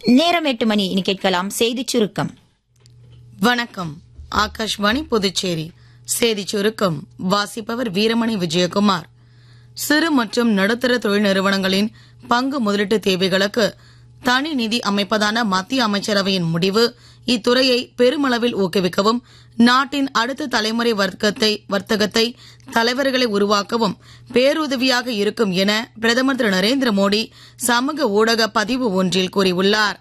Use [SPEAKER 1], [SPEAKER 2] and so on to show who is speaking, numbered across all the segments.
[SPEAKER 1] நேரம் எட்டு மணி இனி கேட்கலாம் செய்திச் சுருக்கம்
[SPEAKER 2] வணக்கம் ஆகாஷ்வாணி புதுச்சேரி செய்தி சுருக்கம் வாசிப்பவர் வீரமணி விஜயகுமார் சிறு மற்றும் நடுத்தர தொழில் நிறுவனங்களின் பங்கு முதலீட்டு தேவைகளுக்கு தனி நிதி அமைப்பதான மத்திய அமைச்சரவையின் முடிவு இத்துறையை பெருமளவில் ஊக்குவிக்கவும் நாட்டின் அடுத்த தலைமுறை வர்க்கத்தை வர்த்தகத்தை தலைவர்களை உருவாக்கவும் பேருதவியாக இருக்கும் என பிரதமர் திரு நரேந்திர மோடி சமூக ஊடக பதிவு ஒன்றில் கூறியுள்ளார்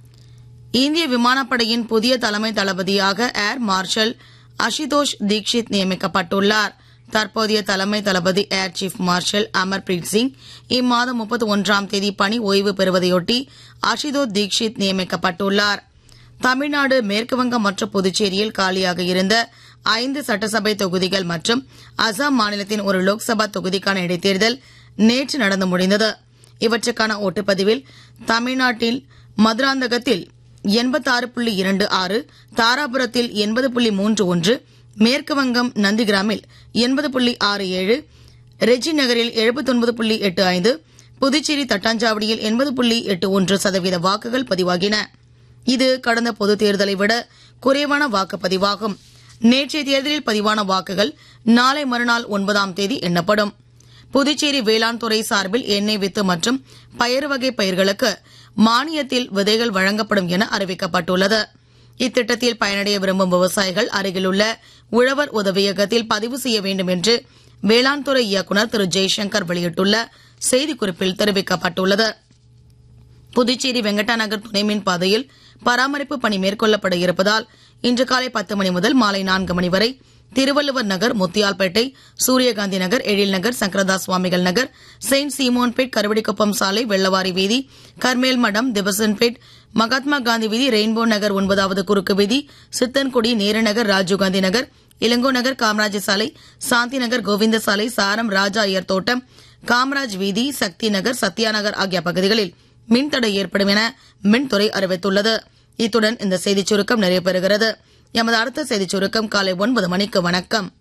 [SPEAKER 2] இந்திய விமானப்படையின் புதிய தலைமை தளபதியாக ஏர் மார்ஷல் அஷிதோஷ் தீக்ஷித் நியமிக்கப்பட்டுள்ளார் தற்போதைய தலைமை தளபதி air chief marshal Amarpreet Singh இம்மாதம் முப்பத்தி ஒன்றாம் தேதி பணி ஓய்வு பெறுவதையொட்டி அஷிதோஷ் தீக்ஷித் நியமிக்கப்பட்டுள்ளார் தமிழ்நாடு மேற்குவங்கம் மற்றும் புதுச்சேரியில் காலியாக இருந்த ஐந்து சட்டசபை தொகுதிகள் மற்றும் அசாம் மாநிலத்தின் ஒரு லோக்சபா தொகுதிக்கான இடைத்தேர்தல் நேற்று நடந்து முடிந்தது இவற்றுக்கான ஓட்டுப்பதிவில் தமிழ்நாட்டில் மதுராந்தகத்தில் எண்பத்தாறு புள்ளி இரண்டு ஆறு தாராபுரத்தில் எண்பது புள்ளி மூன்று ஒன்று மேற்கு வங்கம் நந்திகிராமில் எண்பது புள்ளி ஆறு ஏழு ரெஜி நகரில் எழுபத்தொன்பது புள்ளி எட்டு ஐந்து புதுச்சேரி தட்டாஞ்சாவடியில் எண்பது புள்ளி எட்டு ஒன்று சதவீத வாக்குகள் பதிவாகின இது கடந்த பொது தேர்தலை விட குறைவான வாக்குப்பதிவாகும் நேற்றைய தேர்தலில் பதிவான வாக்குகள் நாளை மறுநாள் ஒன்பதாம் தேதி எண்ணப்படும் புதுச்சேரி வேளாண் துறை சார்பில் எண்ணெய் வித்து மற்றும் பயறு வகை பயிர்களுக்கு மானியத்தில் விதைகள் வழங்கப்படும் என அறிவிக்கப்பட்டுள்ளது இத்திட்டத்தில் பயனடைய விரும்பும் விவசாயிகள் அருகிலுள்ள உழவர் உதவியகத்தில் பதிவு செய்ய வேண்டும் என்று வேளாண் துறை இயக்குநர் திரு ஜெய்சங்கர் வெளியிட்டுள்ள செய்திக்குறிப்பில் தெரிவிக்கப்பட்டுள்ளது புதுச்சேரி வெங்கடா நகர் துணைமின் பாதையில் பராமரிப்பு பணி மேற்கொள்ளப்பட இருப்பதால் இன்று காலை பத்து மணி முதல் மாலை நான்கு மணி வரை திருவள்ளுவர் நகர் முத்தியால்பேட்டை சூரியகாந்தி நகர் எழில் நகர் சங்கரதாஸ் சுவாமிகள் நகர் செயின்ட் சீமோன்பேட் கருவடிக்குப்பம் சாலை வெள்ளவாரி வீதி கர்மேல் மடம் திபசன்பேட் மகாத்மா காந்தி வீதி ரெயின்போ நகர் ஒன்பதாவது குறுக்கு வீதி சித்தன்குடி நேருநகர் ராஜீவ்காந்தி நகர் இளங்கோ நகர் காமராஜ் சாலை சாந்தி நகர் கோவிந்த சாலை சாரம் ராஜா ஐயர் தோட்டம் காமராஜ் வீதி சக்தி நகர் சத்யா நகர் ஆகிய பகுதிகளில் மின்தடை ஏற்படும் என மின்துறை அறிவித்துள்ளது இத்துடன் இந்த செய்திச் சுருக்கம் நிறைவு பெறுகிறது எமது அடுத்த செய்திச் சுருக்கம் காலை ஒன்பது மணிக்கு வணக்கம்